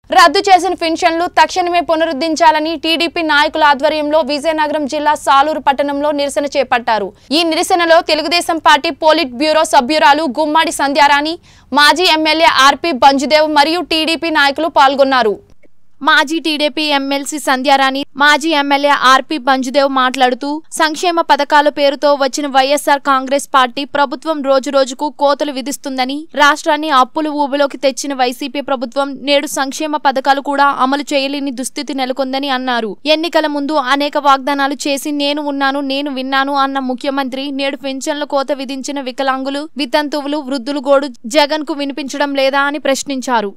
రద్దు చేసిన పెన్షన్లు తక్షణమే పునరుద్ధరించాలని టీడీపీ నాయకుల ఆధ్వర్యంలో విజయనగరం జిల్లా సాలూరు పట్టణంలో నిరసన చేపట్టారు ఈ నిరసనలో తెలుగుదేశం పార్టీ పోలిట్ బ్యూరో సభ్యురాలు గుమ్మాడి సంధ్యారాణి మాజీ ఎమ్మెల్యే ఆర్పి బంజుదేవ్ మరియు టీడీపీ నాయకులు పాల్గొన్నారు మాజీ టీడీపీ ఎమ్మెల్సీ సంధ్యారాణి మాజీ ఎమ్మెల్యే ఆర్పి బంజుదేవ్ మాట్లాడుతూ సంక్షేమ పథకాల పేరుతో వచ్చిన వైఎస్ఆర్ కాంగ్రెస్ పార్టీ ప్రభుత్వం రోజు రోజుకు కోతలు విధిస్తుందని రాష్ట్రాన్ని అప్పుల ఊబిలోకి తెచ్చిన వైసీపీ ప్రభుత్వం నేడు సంక్షేమ పథకాలు కూడా అమలు చేయలేని దుస్థితి నెలకొందని అన్నారు ఎన్నికల ముందు అనేక వాగ్దానాలు చేసి నేను ఉన్నాను నేను విన్నాను అన్న ముఖ్యమంత్రి నేడు పెన్షన్ల కోత విధించిన వికలాంగులు వితంతువులు వృద్ధులు గోడు జగన్ కు వినిపించడం లేదా అని ప్రశ్నించారు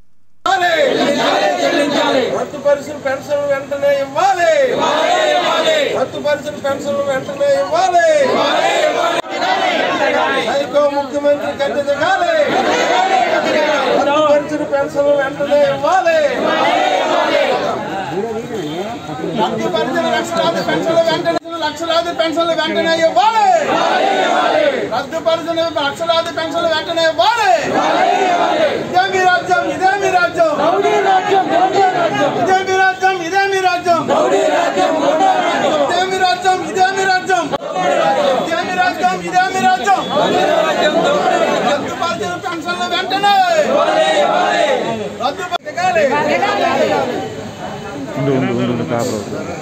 రద్దు పరిచిన పెన్షన్ వెంటనే ఇవ్వాలి రద్దు పరిచిన పెన్షన్ వెంటనే ఇవ్వాలి సైకో ముఖ్యమంత్రి గద్దె దిగాలి రద్దు పరిచిన పెన్షన్ వెంటనే ఇవ్వాలి రద్దు పరిచిన లక్షలాది పెన్షన్లు వెంటనే లక్షలాది పెన్షన్లు వెంటనే ఇవ్వాలి రద్దు పరిచిన లక్షలాది పెన్షన్లు వెంటనే ఇవ్వాలి ఇదే మీ రాజ్యం ఇదే మీ రాజ్యం ఇదే మీ రాజ్యం ఇదే మీ రాజ్యం ఇదే మీ రాజ్యం ఇదే మీ రాజ్యం ఇదే మీ రాజ్యం ఇదే మీ రాజ్యం రద్దు పరిచిన పెన్షన్లు వెంటనే రద్దు దిగాలి ఉండు ఉండు ఉండు ఉండు కాపరు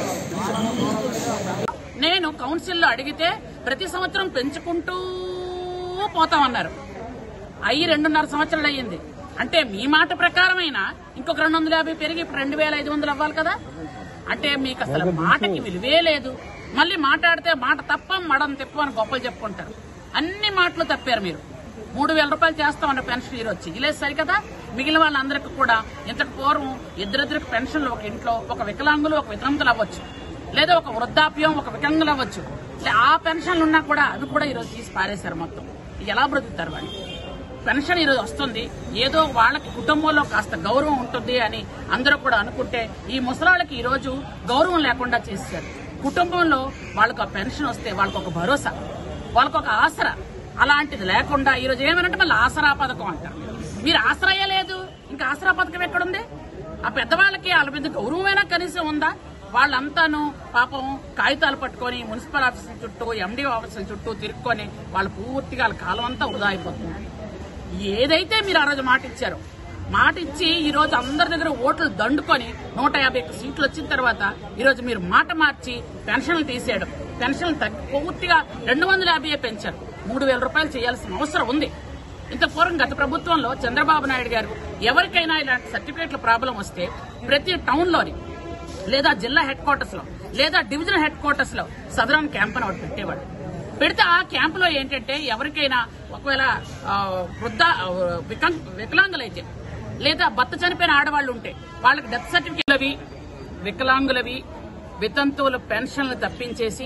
నేను కౌన్సిల్లో అడిగితే ప్రతి సంవత్సరం పెంచుకుంటూ పోతామన్నారు అయ్యి రెండున్నర సంవత్సరాలు అయ్యింది అంటే మీ మాట ప్రకారమైనా ఇంకొక రెండు వందల యాభై పెరిగి ఇప్పుడు రెండు వేల ఐదు వందలు అవ్వాలి కదా అంటే మీకు అసలు మాటకి విలువే లేదు మళ్ళీ మాట్లాడితే మాట తప్ప మడం తిప్ప అని గొప్పలు చెప్పుకుంటారు అన్ని మాటలు తప్పారు మీరు మూడు వేల రూపాయలు చేస్తామన్న పెన్షన్ ఈ వచ్చి ఇలా సరికదా మిగిలిన వాళ్ళందరికీ కూడా ఇంతకు పూర్వం ఇద్దరిద్దరికి పెన్షన్లు ఒక ఇంట్లో ఒక వికలాంగులు ఒక వితంతులు అవ్వచ్చు లేదా ఒక వృద్ధాప్యం ఒక వికలాంగులు అవ్వచ్చు లే- ఆ పెన్షన్లు ఉన్నా కూడా అవి కూడా ఈరోజు తీసి పారేశారు మొత్తం ఎలా బ్రతుకుతారు వాళ్ళు పెన్షన్ ఈరోజు వస్తుంది ఏదో వాళ్ళకి కుటుంబంలో కాస్త గౌరవం ఉంటుంది అని అందరూ కూడా అనుకుంటే ఈ ముసలాళ్ళకి ఈ రోజు గౌరవం లేకుండా చేశారు కుటుంబంలో వాళ్ళకు ఆ పెన్షన్ వస్తే వాళ్ళకు ఒక భరోసా వాళ్ళకు ఒక ఆసరా అలాంటిది లేకుండా ఈ రోజు ఏమనంటే మళ్ళీ ఆసరా పథకం అంటారు మీరు ఆసరాయే లేదు ఇంకా ఆసరా పథకం ఎక్కడుంది ఆ పెద్దవాళ్ళకి వాళ్ళ మీద గౌరవమైనా కనీసం ఉందా వాళ్ళంతాను పాపం కాగితాలు పట్టుకొని మున్సిపల్ ఆఫీసుల చుట్టూ ఎండీ ఆఫీసుల చుట్టూ తిరుక్కొని వాళ్ళు పూర్తిగా వాళ్ళ కాలం అంతా వృధా అయిపోతుంది ఏదైతే మీరు ఆ రోజు మాట ఇచ్చారో మాట ఇచ్చి ఈ రోజు అందరి దగ్గర ఓట్లు దండుకొని నూట యాభై ఒక్క సీట్లు వచ్చిన తర్వాత ఈ రోజు మీరు మాట మార్చి పెన్షన్లు తీసేయడం పెన్షన్లు తగ్గి పూర్తిగా రెండు వందల యాభై పెంచారు మూడు వేల రూపాయలు చేయాల్సిన అవసరం ఉంది ఇంత పూర్వం గత ప్రభుత్వంలో చంద్రబాబు నాయుడు గారు ఎవరికైనా ఇలాంటి సర్టిఫికేట్ల ప్రాబ్లం వస్తే ప్రతి టౌన్ లోని లేదా జిల్లా హెడ్ క్వార్టర్స్ లో లేదా డివిజన్ హెడ్ క్వార్టర్స్ లో సదరన్ క్యాంప్ అని ఒకటి పెట్టేవాడు పెడితే ఆ క్యాంప్ లో ఏంటంటే ఎవరికైనా ఒకవేళ ఆ, వృద్ధ ఆ, వికలాంగ్- వికలాంగులైతే లేదా భర్త చనిపోయిన ఆడవాళ్ళు ఉంటే వాళ్ళకి డెత్ సర్టిఫికేట్లవి వికలాంగులవి వితంతువుల పెన్షన్లు తప్పించేసి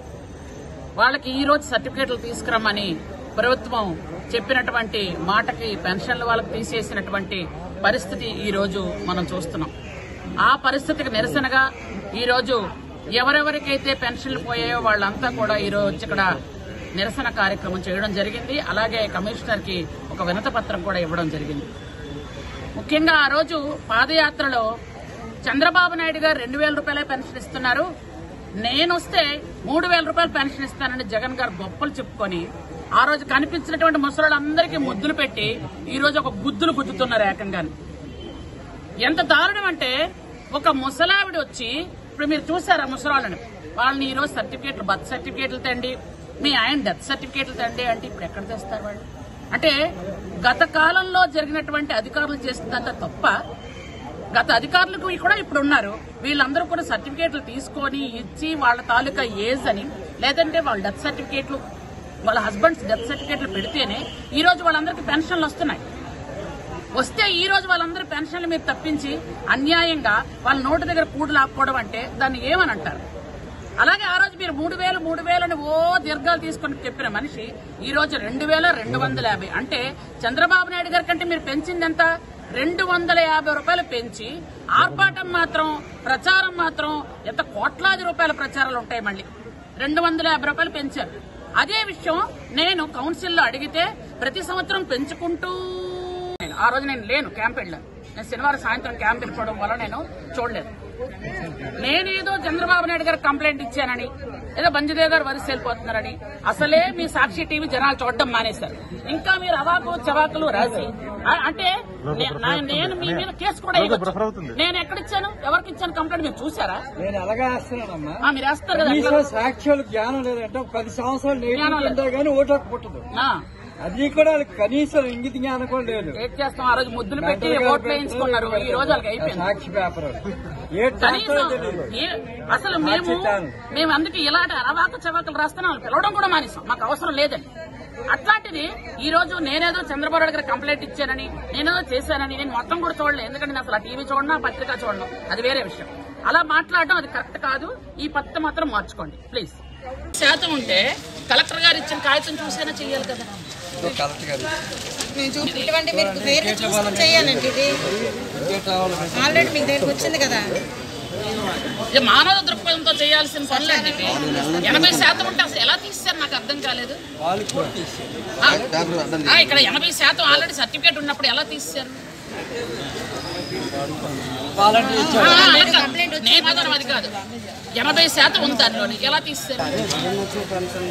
వాళ్ళకి ఈ రోజు సర్టిఫికేట్లు తీసుకురమ్మని ప్రభుత్వం చెప్పినటువంటి మాటకి పెన్షన్లు వాళ్ళకి తీసేసినటువంటి పరిస్థితి ఈ రోజు మనం చూస్తున్నాం ఆ పరిస్థితికి నిరసనగా ఈ రోజు ఎవరెవరికైతే పెన్షన్లు పోయాయో వాళ్ళంతా కూడా ఈ రోజు వచ్చి ఇక్కడ నిరసన కార్యక్రమం చేయడం జరిగింది అలాగే కమిషనర్ కి ఒక వినత పత్రం కూడా ఇవ్వడం జరిగింది ముఖ్యంగా ఆ రోజు పాదయాత్రలో చంద్రబాబు నాయుడు గారు రెండు వేల రూపాయలే పెన్షన్ ఇస్తున్నారు నేను వస్తే మూడు వేల రూపాయలు పెన్షన్ ఇస్తానని జగన్ గారు గొప్పలు చెప్పుకొని ఆ రోజు కనిపించినటువంటి ముసలాళ్ళందరికీ ముద్దులు పెట్టి ఈ రోజు ఒక గుద్దులు గుద్దుతున్నారు ఏకంగా ఎంత దారుణం అంటే ఒక ముసలావిడ వచ్చి ఇప్పుడు మీరు చూసారా ముసలాళ్ళని వాళ్ళని ఈ రోజు సర్టిఫికేట్లు బర్త్ సర్టిఫికేట్లు తండి మీ ఆయన డెత్ సర్టిఫికేట్లు తండి అంటే ఇప్పుడు ఎక్కడ తెస్తారు వాళ్ళు అంటే గత కాలంలో జరిగినటువంటి అధికారులు చేసిందంత తప్ప గత అధికారులకు కూడా ఇప్పుడు ఉన్నారు వీళ్ళందరూ కూడా సర్టిఫికేట్లు తీసుకొని ఇచ్చి వాళ్ళ తాలూకా ఏజ్ అని లేదంటే వాళ్ళ డెత్ సర్టిఫికేట్లు వాళ్ళ హస్బెండ్స్ డెత్ సర్టిఫికేట్లు పెడితేనే ఈ రోజు వాళ్ళందరికీ పెన్షన్లు వస్తున్నాయి వస్తే ఈ రోజు వాళ్ళందరూ పెన్షన్లు మీరు తప్పించి అన్యాయంగా వాళ్ళ నోటి దగ్గర కూడు లాక్కోవడం అంటే దాన్ని ఏమని అంటారు అలాగే ఆ రోజు మీరు మూడు వేలు మూడు వేలు అని ఓ దీర్ఘాలు తీసుకొని చెప్పిన మనిషి ఈ రోజు రెండు వేల రెండు వందల యాభై అంటే చంద్రబాబు నాయుడు గారి కంటే మీరు పెంచింది ఎంత రెండు వందల యాభై రూపాయలు పెంచి ఆర్భాటం మాత్రం ప్రచారం మాత్రం ఎంత కోట్లాది రూపాయల ప్రచారాలు ఉంటాయి మళ్ళీ రెండు వందల యాభై రూపాయలు పెంచారు అదే విషయం నేను కౌన్సిల్లో అడిగితే ప్రతి సంవత్సరం పెంచుకుంటూ ఆ రోజు నేను లేను క్యాంప్ వెళ్ళాను నేను శనివారం సాయంత్రం క్యాంప్ వెళ్ళిపోవడం వల్ల నేను చూడలేదు నేనేదో చంద్రబాబు నాయుడు గారు కంప్లైంట్ ఇచ్చానని ఏదో బంజదేవ్ గారు వరుస వెళ్ళిపోతున్నారని అసలే మీ సాక్షి టీవీ జనాలు చూడడం మానేశారు ఇంకా మీరు అవాకు చవాకులు రాసి ఆ- అంటే నే- నా- నేను మీ మీద కేసు కూడా వేయవచ్చు. నేను ఎక్కడిచ్చాను ఎవరికి ఇచ్చాను కంప్లైంట్ మీరు చూసారా నేను ఎలాగా వేస్తున్నానమ్మా ఆ, మీరు వేస్తారు కదా కనీసం ఎట్లా? సాక్ష్యాలు జ్ఞానం లేదంటే ఒక పది సంవత్సరాలు జ్ఞానం లేదు. నేర్చుకుంటే గానీ ఓటకు పుట్టదు ఆ, అది కూడా వాళ్ళకి కనీసం ఇంగిత జ్ఞానం కూడా లేదు ఏం చేస్తాం ఆ రోజు ముద్దులు పెట్టి మెంటల్ గా ఓట్లు వేయించుకున్నారు ఈ రోజు వాళ్ళకి ఆ అయిపోయింది సాక్షి పేపర్ ఏ కనీసం చేస్తారో తెలియదు ఏ- అసలు మేము మార్చేద్దాం. మేము అందుకే ఇలాంటి అరవాక చవాకులు రాస్తున్నాం పిలవడం కూడా మానేసాం మాకు అవసరం లేదని అట్లాంటిది ఈ రోజు నేనేదో చంద్రబాబు నాయుడు గారికి కంప్లైంట్ ఇచ్చానని నేనేదో చేశానని నేను మొత్తం కూడా చూడలేదు ఎందుకంటే నేను అసలు ఆ టీవీ చూడను ఆ పత్రిక చూడను అది వేరే విషయం అలా మాట్లాడడం అది కరెక్ట్ కాదు ఈ పత్రిక మాత్రం మార్చుకోండి ప్లీజ్ శాతం ఉంటే కలెక్టర్ గారు ఇచ్చిన కాగితం చూసైనా చెయ్యాలి కదా ఇటువంటి మీరు వేరే చూసుకుని చేయాలండి ఇది ఆల్రెడీ మీకు దగ్గరికి వచ్చింది కదా ఇది మానవ దృక్పథంతో చేయాల్సిన పనులండి ఇవి. ఎనభై శాతం ఉంటే అసలు ఎలా తీస్తారు నాకు అర్థం కాలేదు ఆ, ఆ, ఇక్కడ ఎనభై శాతం ఆల్రెడీ సర్టిఫికేట్ ఉన్నప్పుడు ఎలా తీస్తారు ఆ, అలా కాదు. నేను మాత్రం అది కాదు ఎనభై శాతం ఉంది దానిలోని ఎలా తీస్తారు